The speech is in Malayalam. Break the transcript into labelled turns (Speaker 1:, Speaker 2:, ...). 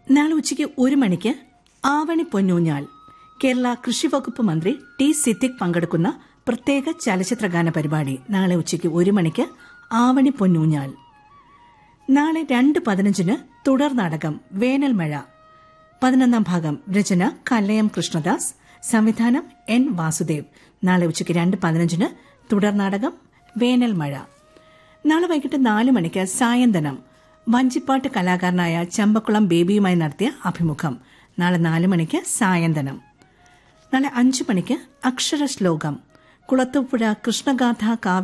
Speaker 1: നാളെ ഉച്ചയ്ക്ക് ഒരു മണിക്ക് ആവണി പൊന്നൂഞ്ഞാൽ കേരള കൃഷി വകുപ്പ് മന്ത്രി ടി സിദ്ദിഖ് പങ്കെടുക്കുന്ന പ്രത്യേക ചലച്ചിത്രഗാന പരിപാടി നാളെ ഉച്ചയ്ക്ക് ഒരു മണിക്ക് ആവണി പൊന്നൂഞ്ഞാൽ നാളെ രണ്ട് പതിനഞ്ചിന് തുടർ നാടകം വേനൽ മഴ പതിനൊന്നാം ഭാഗം രചന കല്ലയം കൃഷ്ണദാസ് സംവിധാനം എൻ വാസുദേവ് നാളെ ഉച്ചയ്ക്ക് രണ്ട് പതിനഞ്ചിന് തുടർ നാടകം വേനൽ മഴ നാളെ വൈകിട്ട് നാല് മണിക്ക് സായന്തനം വഞ്ചിപ്പാട്ട് കലാകാരനായ ചമ്പക്കുളം ബേബിയുമായി നടത്തിയ അഭിമുഖം നാളെ നാല് മണിക്ക് സായന്തനം നാളെ അഞ്ചു മണിക്ക് അക്ഷര ശ്ലോകം കുളത്തൂപ്പുഴ കൃഷ്ണഗാഥ കാവ്യ